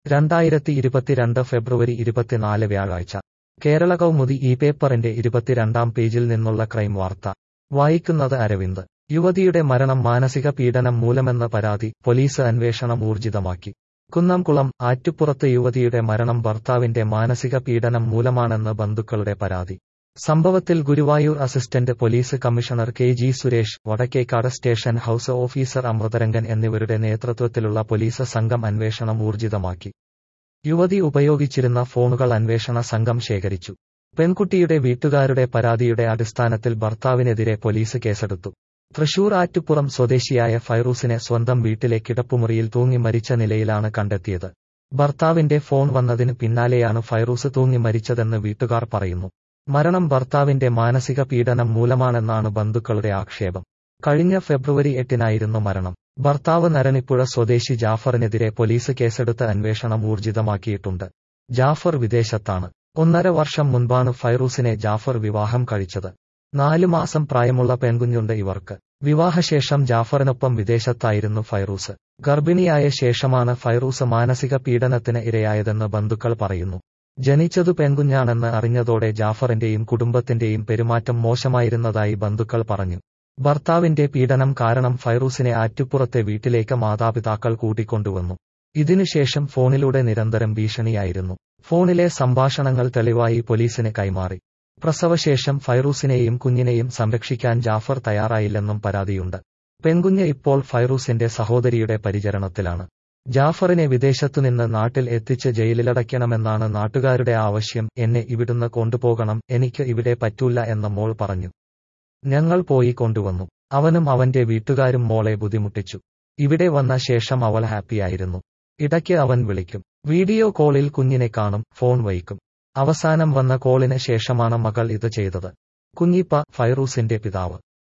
രണ്ടായിരത്തി ഇരുപത്തിരണ്ട് ഫെബ്രുവരി ഇരുപത്തിനാല് വ്യാഴാഴ്ച കേരള കൗമുദി ഈ പേപ്പറിന്റെ ഇരുപത്തിരണ്ടാം പേജിൽ നിന്നുള്ള ക്രൈം വാർത്ത വായിക്കുന്നത് അരവിന്ദ് യുവതിയുടെ മരണം മാനസിക പീഡനം മൂലമെന്ന പരാതി പോലീസ് അന്വേഷണം ഊർജിതമാക്കി കുന്നംകുളം ആറ്റുപുറത്ത് യുവതിയുടെ മരണം ഭർത്താവിന്റെ മാനസിക പീഡനം മൂലമാണെന്ന് ബന്ധുക്കളുടെ പരാതി സംഭവത്തിൽ Guruvayur assistant police commissioner K G Suresh Vadakkekad station house officer Amritharangan എന്നിവരുടെ നേതൃത്വത്തിലുള്ള പോലീസ് സംഘം അന്വേഷണം ഊർജിതമാക്കി യുവതി ഉപയോഗിച്ചിരുന്ന ഫോണുകൾ അന്വേഷണ സംഘം ശേഖരിച്ചു പെൺകുട്ടിയുടെ വീട്ടുകാരുടെ പരാതിയുടെ അടിസ്ഥാനത്തിൽ ഭർത്താവിനെതിരെ പോലീസ് കേസെടുത്തു തൃശൂർ ആറ്റുപുറം സ്വദേശിയായ ഫൈറൂസിനെ സ്വന്തം വീട്ടിലെ കിടപ്പുമുറിയിൽ തൂങ്ങി മരിച്ച നിലയിലാണ് കണ്ടെത്തിയത് ഭർത്താവിന്റെ ഫോൺ വന്നതിന് പിന്നാലെയാണ് ഫൈറൂസ് തൂങ്ങി മരിച്ചതെന്ന് വീട്ടുകാർ പറയുന്നു മരണം ഭർത്താവിന്റെ മാനസിക പീഡനം മൂലമാണെന്നാണ് ബന്ധുക്കളുടെ ആക്ഷേപം കഴിഞ്ഞ ഫെബ്രുവരി എട്ടിനായിരുന്നു മരണം ഭർത്താവ് നരണിപ്പുഴ സ്വദേശി ജാഫറിനെതിരെ പോലീസ് കേസെടുത്ത് അന്വേഷണം ഊർജിതമാക്കിയിട്ടുണ്ട് ജാഫർ വിദേശത്താണ് ഒന്നര വർഷം മുൻപാണ് ഫൈറൂസിനെ ജാഫർ വിവാഹം കഴിച്ചത് നാലു മാസം പ്രായമുള്ള പെൺകുഞ്ഞുണ്ട് ഇവർക്ക് വിവാഹശേഷം ജാഫറിനൊപ്പം വിദേശത്തായിരുന്നു ഫൈറൂസ് ഗർഭിണിയായ ശേഷമാണ് ഫൈറൂസ് മാനസിക പീഡനത്തിന് ഇരയായതെന്ന് ബന്ധുക്കൾ പറയുന്നു ജനിച്ചതു പെൺകുഞ്ഞാണെന്ന് അറിഞ്ഞതോടെ ജാഫറിന്റെയും കുടുംബത്തിന്റെയും പെരുമാറ്റം മോശമായിരുന്നതായി ബന്ധുക്കൾ പറഞ്ഞു ഭർത്താവിന്റെ പീഡനം കാരണം ഫൈറൂസിനെ ആറ്റുപുറത്തെ വീട്ടിലേക്ക് മാതാപിതാക്കൾ കൂട്ടിക്കൊണ്ടുവന്നു ഇതിനുശേഷം ഫോണിലൂടെ നിരന്തരം ഭീഷണിയായിരുന്നു ഫോണിലെ സംഭാഷണങ്ങൾ തെളിവായി പോലീസിന് കൈമാറി പ്രസവശേഷം ഫൈറൂസിനെയും കുഞ്ഞിനെയും സംരക്ഷിക്കാൻ ജാഫർ തയ്യാറായില്ലെന്നും പരാതിയുണ്ട് പെൺകുഞ്ഞ് ഇപ്പോൾ ഫൈറൂസിന്റെ സഹോദരിയുടെ പരിചരണത്തിലാണ് ജാഫറിനെ വിദേശത്തുനിന്ന് നാട്ടിൽ എത്തിച്ച് ജയിലിലടയ്ക്കണമെന്നാണ് നാട്ടുകാരുടെ ആവശ്യം എന്നെ ഇവിടുന്ന് കൊണ്ടുപോകണം എനിക്ക് ഇവിടെ പറ്റൂല എന്ന മോൾ പറഞ്ഞു ഞങ്ങൾ പോയി കൊണ്ടുവന്നു അവനും അവന്റെ വീട്ടുകാരും മോളെ ബുദ്ധിമുട്ടിച്ചു ഇവിടെ വന്ന ശേഷം അവൾ ഹാപ്പിയായിരുന്നു ഇടയ്ക്ക് അവൻ വിളിക്കും വീഡിയോ കോളിൽ കുഞ്ഞിനെ കാണും ഫോൺ വയ്ക്കും അവസാനം വന്ന കോളിന് ശേഷമാണ് മകൾ ഇത് ചെയ്തത് കുഞ്ഞിപ്പ ഫൈറൂസിന്റെ പിതാവ്